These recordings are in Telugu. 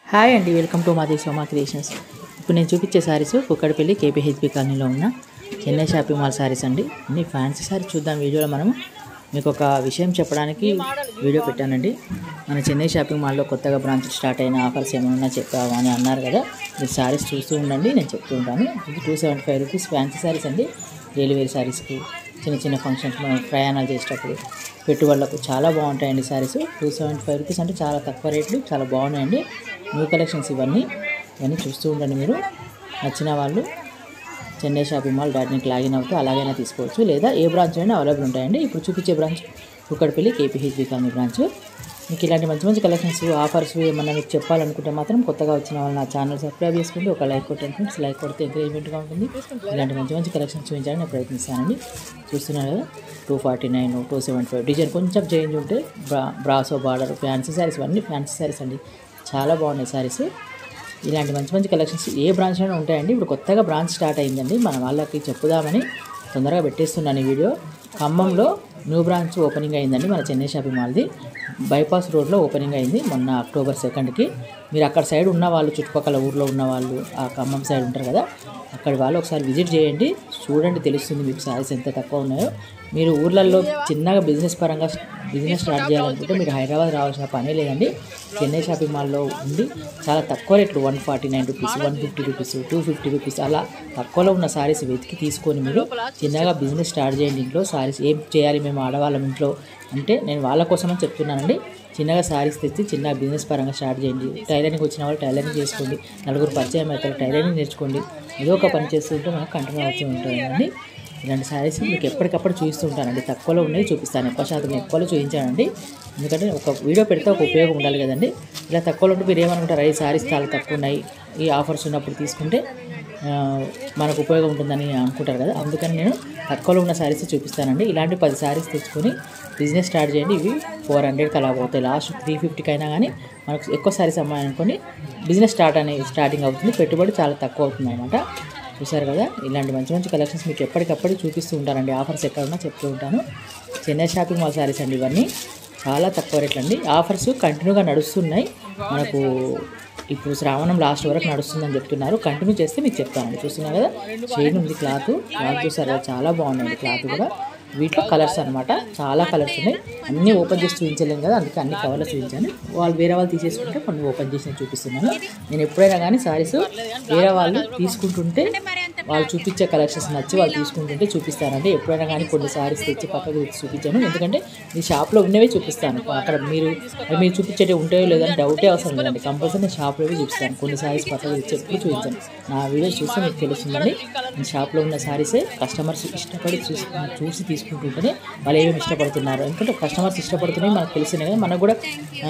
హాయ్ అండి వెల్కమ్ టు మాది సోమా క్రియేషన్స్ ఇప్పుడు నేను చూపించే శారీస్ కుక్కడపల్లి కేపీహెచ్బి కాలనీలో ఉన్న చెన్నై షాపింగ్ మాల్ శారీస్ అండి అన్ని ఫ్యాన్సీ శారీస్ చూద్దాం వీడియోలో మనం మీకు ఒక విషయం చెప్పడానికి వీడియో పెట్టానండి మన చెన్నై షాపింగ్ మాల్లో కొత్తగా బ్రాంచ్ స్టార్ట్ అయిన ఆఫర్స్ ఏమైనా చెప్పావా అని అన్నారు కదా మీరు శారీస్ చూస్తూ ఉండండి నేను చెప్తూ ఉంటాను ఇది two seventy five rupees fancy sarees అండి డైలీ వేర్ శారీస్కి చిన్న చిన్న ఫంక్షన్స్ మనం ప్రయాణాలు చేసేటప్పుడు పెట్టుబడులకు చాలా బాగుంటాయండి sarees two seventy five rupees అంటే చాలా తక్కువ రేట్లు చాలా బాగున్నాయండి న్యూ కలెక్షన్స్ ఇవన్నీ ఇవన్నీ చూస్తూ ఉండండి మీరు నచ్చిన వాళ్ళు Chennai shopping mall dot net login అవుతూ అలాగైనా తీసుకోవచ్చు లేదా ఏ బ్రాంచ్ అయినా అవైలబుల్ ఉంటాయండి ఇప్పుడు చూపించే branch Kukatpally KPHB colony branch మీకు ఇలాంటి మంచి మంచి కలెక్షన్స్ ఆఫర్స్ ఏమన్నా మీకు చెప్పాలనుకుంటే మాత్రం కొత్తగా వచ్చిన వాళ్ళు నా ఛానల్ సబ్స్క్రైబ్ చేసుకోండి ఒక లైక్ కొట్టండి ఫ్రెండ్స్ లైక్ కొడితే ఎంకరేజ్మెంట్గా ఉంటుంది ఇలాంటి మంచి మంచి కలెక్షన్స్ చూపించాలని నేను ప్రయత్నిస్తానండి చూస్తున్నారు కదా two forty nine two seventy five design కొంచెం చేంజ్ ఉంటే బ్రా బ్రాసో బార్డర్ ఫ్యాన్సీ శారీస్ అన్నీ ఫ్యాన్సీ శారీస్ అండి చాలా బాగున్నాయి శారీస్ ఇలాంటి మంచి మంచి కలెక్షన్స్ ఏ బ్రాంచ్లోనే ఉంటాయండి ఇప్పుడు కొత్తగా బ్రాంచ్ స్టార్ట్ అయిందండి మన వాళ్ళకి చెప్పుదామని తొందరగా పెట్టేస్తున్నాను ఈ వీడియో ఖమ్మంలో న్యూ బ్రాంచ్ ఓపెనింగ్ అయిందండి మన చెన్నై షాపింగ్ మాల్ది బైపాస్ రోడ్లో ఓపెనింగ్ అయింది మొన్న అక్టోబర్ సెకండ్కి మీరు అక్కడ సైడ్ ఉన్న వాళ్ళు చుట్టుపక్కల ఊర్లో ఉన్న వాళ్ళు ఆ ఖమ్మం సైడ్ ఉంటారు కదా అక్కడి వాళ్ళు ఒకసారి విజిట్ చేయండి చూడండి తెలుస్తుంది మీకు శారీస్ ఎంత తక్కువ ఉన్నాయో మీరు ఊర్లలో చిన్నగా బిజినెస్ పరంగా బిజినెస్ స్టార్ట్ చేయాలనుకుంటే మీరు హైదరాబాద్ రావాల్సిన పనే లేదండి చెన్నై షాపింగ్ మాల్లో ఉండి చాలా తక్కువ రేట్లు one forty nine rupees one fifty rupees two fifty rupees అలా తక్కువలో ఉన్న సారీస్ వెతికి తీసుకొని మీరు చిన్నగా బిజినెస్ స్టార్ట్ చేయండి ఇంట్లో సారీస్ ఏం చేయాలి మేము ఆడవాళ్ళం ఇంట్లో అంటే నేను వాళ్ళ కోసమని చెప్తున్నానండి చిన్నగా సారీస్ తెచ్చి చిన్న బిజినెస్ పరంగా స్టార్ట్ చేయండి టైలరింగ్ వచ్చిన వాళ్ళు టైలరింగ్ చేసుకోండి నలుగురు పరిచయం అవుతారు టైలరింగ్ నేర్చుకోండి ఏదో ఒక పని చేస్తుంటే మనకు కంటిన్యూ అవుతూ ఉంటుందండి ఇలాంటి శారీస్ మీకు ఎప్పటికప్పుడు చూస్తూ ఉంటానండి తక్కువలో ఉన్నాయి చూపిస్తాను ఎక్కువ శాతం ఎక్కువలో చూపించానండి ఎందుకంటే ఒక వీడియో పెడితే ఒక ఉపయోగం ఉండాలి కదండి ఇలా తక్కువలో ఉంటే మీరు ఏమనుకుంటారు ఈ శారీస్ చాలా తక్కువ ఉన్నాయి ఈ ఆఫర్స్ ఉన్నప్పుడు తీసుకుంటే ఆ, మనకు ఉపయోగం ఉంటుందని అనుకుంటారు కదా అందుకని నేను తక్కువలో ఉన్న శారీస్ చూపిస్తానండి ఇలాంటి పది శారీస్ తెచ్చుకొని బిజినెస్ స్టార్ట్ చేయండి ఇవి ఫోర్ హండ్రెడ్కి అలా పోతాయి లాస్ట్ త్రీ ఫిఫ్టీకి అయినా కానీ మనకు ఎక్కువ శారీస్ అమ్మాయనుకొని బిజినెస్ స్టార్ట్ అనే స్టార్టింగ్ అవుతుంది పెట్టుబడి చాలా తక్కువ అవుతుంది అనమాట చూసారు కదా ఇలాంటి మంచి మంచి కలెక్షన్స్ మీకు ఎప్పటికప్పుడు చూపిస్తూ ఉంటానండి ఆఫర్స్ ఎక్కడ ఉన్నా చెప్తూ ఉంటాను చెన్నై షాపింగ్ మాల్ శారీస్ అండి ఇవన్నీ చాలా తక్కువ రేట్లు అండి ఆఫర్స్ కంటిన్యూగా నడుస్తున్నాయి మనకు ఇప్పుడు శ్రావణం లాస్ట్ వరకు నడుస్తుందని చెప్తున్నారు కంటిన్యూ చేస్తే మీకు చెప్తానండి చూస్తున్నారు కదా షేడ్ ఉంది క్లాత్ క్లాత్ చూసారు కదా చాలా బాగున్నాయండి క్లాత్ కూడా వీటిలో కలర్స్ అన్నమాట చాలా కలర్స్ ఉన్నాయి అన్నీ ఓపెన్ చేసి చూపించలేను కదా అందుకే అన్ని కవర్లో చూపించాను వాళ్ళు వేరే వాళ్ళు తీసేసుకుంటే కొన్ని ఓపెన్ చేసి నేను చూపిస్తున్నాను నేను ఎప్పుడైనా కానీ సారీస్ వేరే వాళ్ళు తీసుకుంటుంటే వాళ్ళు చూపించే కలెక్షన్స్ నచ్చి వాళ్ళు తీసుకుంటుంటే చూపిస్తానండి ఎప్పుడైనా కానీ కొన్ని సారీస్ తెచ్చి పక్కకు తెచ్చి చూపించాను ఎందుకంటే మీ షాప్లో ఉన్నవే చూపిస్తాను అక్కడ మీరు అవి మీరు చూపించేవి ఉంటాయో లేదని డౌటే అవసరం లేదండి కంపల్సరీ నేను షాప్లో చూపిస్తాను కొన్ని సారీస్ పక్కకు తెచ్చి ఎప్పుడు చూపించాను నా వీడియోస్ చూస్తే మీకు తెలుస్తుందండి నేను షాప్లో ఉన్న సారీసే కస్టమర్స్ ఇష్టపడి చూసి చూసి తీసుకుంటుంటేనే వాళ్ళు ఏమేమి ఇష్టపడుతున్నారు ఎందుకంటే కస్టమర్స్ ఇష్టపడుతున్నాయి మనకు తెలిసిన కదా మనకు కూడా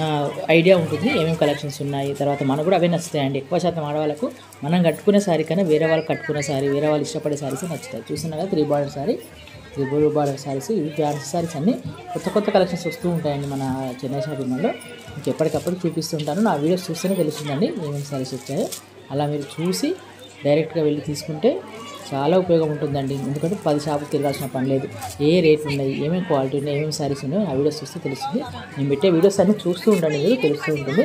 ఐడియా ఉంటుంది ఏమేమి కలెక్షన్స్ ఉన్నాయి తర్వాత మనకు కూడా అవే నచ్చుతాయండి ఎక్కువ శాతం ఆడవాళ్ళకు మనం కట్టుకునే సారీ కన్నా వేరే వాళ్ళు కట్టుకునే సారీ వేరే వాళ్ళు ఇష్టపడే సారీస్ నచ్చుతాయి చూస్తున్నా కదా three border saree three border sarees ఇవి ఫ్యాన్సీ సారీస్ అన్ని కొత్త కొత్త కలెక్షన్స్ వస్తూ ఉంటాయండి మన చెన్నై షాపింగ్ మాల్లో మీకు ఎప్పటికప్పుడు చూపిస్తుంటాను నా వీడియోస్ చూస్తేనే తెలుస్తుందండి ఏమేమి సారీస్ వచ్చాయో అలా మీరు చూసి డైరెక్ట్గా వెళ్ళి తీసుకుంటే చాలా ఉపయోగం ఉంటుందండి ఎందుకంటే పది షాపులు తిరగాల్సిన పని లేదు ఏ రేట్ ఉన్నాయి ఏమేమి క్వాలిటీ ఉన్నాయి ఏమేమి సారీస్ ఉన్నాయో ఆ వీడియోస్ చూస్తే తెలుస్తుంది నేను పెట్టే వీడియోస్ అన్నీ చూస్తూ ఉండండి మీరు తెలుస్తూ ఉంటుంది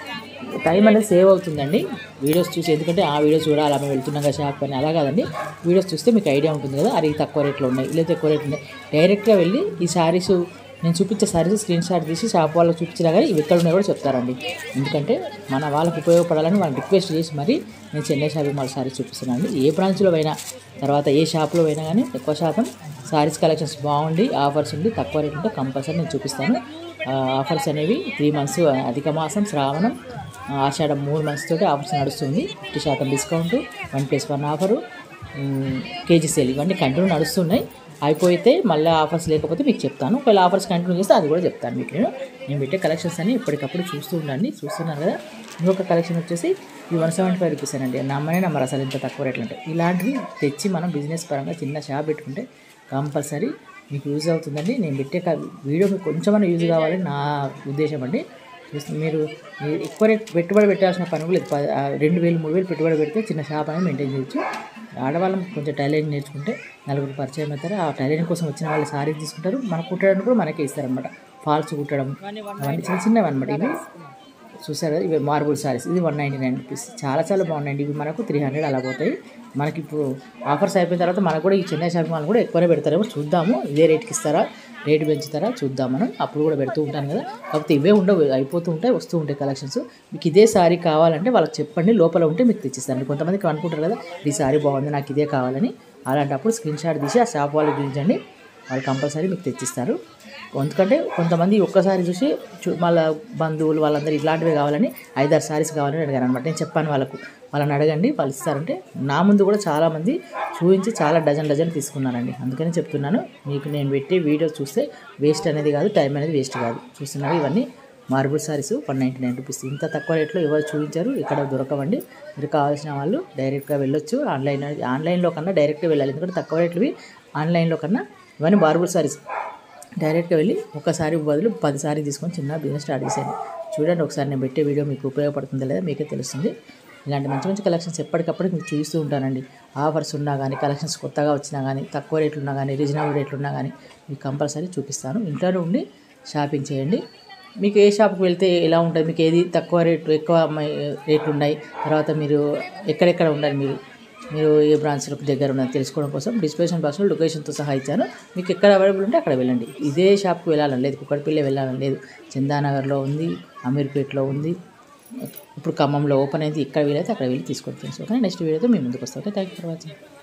టైం అనేది సేవ్ అవుతుందండి వీడియోస్ చూసి ఎందుకంటే ఆ వీడియోస్ చూడాలి ఆమె వెళ్తున్నాం కదా షాప్ అని అలా కాదండి వీడియోస్ చూస్తే మీకు ఐడియా ఉంటుంది కదా అది తక్కువ రేట్లో ఉన్నాయి లేదా ఎక్కువ రేట్లు ఉన్నాయి డైరెక్ట్గా వెళ్ళి ఈ శారీస్ నేను చూపించే శారీస్ స్క్రీన్ షాట్ తీసి షాప్ వాళ్ళకి చూపించినా కానీ ఇవి ఎక్కడ ఉన్నాయో కూడా చెప్తారండి ఎందుకంటే మన వాళ్ళకి ఉపయోగపడాలని వాళ్ళని రిక్వెస్ట్ చేసి మరి నేను చెన్నై షాపింగ్ మాల్ శారీస్ చూపిస్తున్నాను అండి ఏ బ్రాంచ్లో అయినా తర్వాత ఏ షాప్లో అయినా కానీ ఎక్కువ శాతం శారీస్ కలెక్షన్స్ బాగుండి ఆఫర్స్ ఉండి తక్కువ రేట్ ఉంటే కంపల్సరీ నేను చూపిస్తాను ఆ, ఆఫర్స్ అనేవి త్రీ మంత్స్ అధిక మాసం శ్రావణం ఆ, ఆషాఢం మూడు మంత్స్ తోటి ఆఫర్స్ నడుస్తుంది ఫిఫ్టీ శాతం discount one plus one offer um, KG sale ఇవన్నీ కంటిన్యూ నడుస్తున్నాయి అయిపోతే మళ్ళీ ఆఫర్స్ లేకపోతే మీకు చెప్తాను ఒకవేళ ఆఫర్స్ కంటిన్యూ చేస్తే అది కూడా చెప్తాను మీకు నేను నేను పెట్టే కలెక్షన్స్ అన్ని ఎప్పటికప్పుడు చూస్తూ ఉండండి చూస్తున్నారు కదా ఇంకొక కలెక్షన్ వచ్చేసి ఈ వన్ సెవెంటీ ఫైవ్ రూపీస్ అండి నమ్మనే నమ్మరు అసలు ఇంత తక్కువ రేట్లు ఉంటాయి ఇలాంటివి తెచ్చి మనం బిజినెస్ పరంగా చిన్న షాప్ పెట్టుకుంటే కంపల్సరీ మీకు యూజ్ అవుతుందండి నేను పెట్టే క- వీడియో మీకు కొంచెమైనా యూజ్ కావాలని నా ఉద్దేశం అండి చూస్తే మీరు మీరు ఎక్కువ రేట్ పెట్టుబడి పెట్టాల్సిన పని కూడా లేదు ప- ఆ, రెండు వేలు మూడు వేలు పెట్టుబడి పెడితే చిన్న షాప్ అనేది మెయింటైన్ చేయొచ్చు ఆడవాళ్ళం కొంచెం టైలరింగ్ నేర్చుకుంటే నలుగురు పరిచయం అవుతారు ఆ టైలరింగ్ కోసం వచ్చిన వాళ్ళు సారీ తీసుకుంటారు మన కుట్టడానికి కూడా మనకే ఇస్తారనమాట ఫాల్స్ కుట్టడం అవన్నీ చిన్న చిన్నవి అనమాట ఇవి చూసారు కదా ఇవి మార్బుల్ సారీస్ ఇది వన్ నైంటీ నైన్ రూపీస్ చాలా చాలా బాగున్నాయండి ఇవి మనకు త్రీ హండ్రెడ్ అలా పోతాయి మనకి ఇప్పుడు ఆఫర్స్ అయిపోయిన తర్వాత మనకు కూడా ఈ చెన్నై షాపింగ్ మాల్ కూడా ఎక్కువనే పెడతారేమో చూద్దాము ఇదే రేట్కి ఇస్తారా రేటు పెంచుతారా చూద్దాం మనం అప్పుడు కూడా పెడుతూ ఉంటాను కదా కాకపోతే ఇవే ఉండవు అయిపోతూ ఉంటాయి వస్తూ ఉంటాయి కలెక్షన్స్ మీకు ఇదే సారీ కావాలంటే వాళ్ళకి చెప్పండి లోపల ఉంటే మీకు తెచ్చిస్తాను కొంతమందికి అనుకుంటారు కదా ఈ సారీ బాగుంది నాకు ఇదే కావాలని అలాంటప్పుడు స్క్రీన్ షాట్ తీసి ఆ షాప్ వాళ్ళకి పిలిచండి వాళ్ళు కంపల్సరీ మీకు తెచ్చిస్తారు ఎందుకంటే కొంతమంది ఒక్కసారి చూసి చూ వాళ్ళ బంధువులు వాళ్ళందరూ ఇట్లాంటివి కావాలని ఐదారు సారీస్ కావాలని అడిగారు అనమాట నేను చెప్పాను వాళ్ళకు వాళ్ళని అడగండి వాళ్ళు ఇస్తారంటే నా ముందు కూడా చాలామంది చూపించి చాలా డజన్ డజన్ తీసుకున్నానండి అందుకని చెప్తున్నాను మీకు నేను పెట్టే వీడియో చూస్తే వేస్ట్ అనేది కాదు టైం అనేది వేస్ట్ కాదు చూస్తున్నారు ఇవన్నీ marble sarees one ninety nine rupees ఇంత తక్కువ రేట్లో ఎవరు చూపించారు ఇక్కడ దొరకవండి మీరు కావాల్సిన వాళ్ళు డైరెక్ట్గా వెళ్ళొచ్చు ఆన్లైన్ ఆన్లైన్లో కన్నా డైరెక్ట్గా వెళ్ళాలి ఎందుకంటే తక్కువ రేట్లవి ఆన్లైన్లో కన్నా ఇవన్నీ మార్బుల్ సారీస్ డైరెక్ట్గా వెళ్ళి ఒకసారి బదులు పది సారీ తీసుకొని చిన్న బిజినెస్ స్టార్ట్ చేశాను చూడండి ఒకసారి నేను పెట్టే వీడియో మీకు ఉపయోగపడుతుందో లేదా మీకే తెలుస్తుంది ఇలాంటి మంచి మంచి కలెక్షన్స్ ఎప్పటికప్పుడు మీకు చూస్తూ ఉంటానండి ఆఫర్స్ ఉన్నా కానీ కలెక్షన్స్ కొత్తగా వచ్చినా కానీ తక్కువ రేట్లు ఉన్నా కానీ రీజనబుల్ రేట్లు ఉన్నా కానీ మీకు కంపల్సరీ చూపిస్తాను ఇంట్లోనే ఉండి షాపింగ్ చేయండి మీకు ఏ షాప్కి వెళ్తే ఎలా ఉంటుంది మీకు ఏది తక్కువ రేటు ఎక్కువ అమ్మాయి రేట్లు ఉన్నాయి తర్వాత మీరు ఎక్కడెక్కడ ఉండాలి మీరు మీరు ఏ బ్రాంచ్లకు దగ్గర ఉన్నది తెలుసుకోవడం కోసం డిస్క్రిప్షన్ బాక్స్లో లొకేషన్తో సహా ఇచ్చాను మీకు ఎక్కడ అవైలబుల్ ఉంటే అక్కడ వెళ్ళండి ఇదే షాప్కి వెళ్ళాలని లేదు కుక్కడపల్లి వెళ్ళాలని లేదు చందానగర్లో ఉంది అమీర్పేట్లో ఉంది ఇప్పుడు ఖమ్మంలో ఓపెన్ అయింది ఇక్కడ వీలైతే అక్కడ వెళ్ళి తీసుకొని ఫ్రెండ్స్ ఓకే నెక్స్ట్ వీడియోతో మీ ముందుకు వస్తాం okay thank you for watching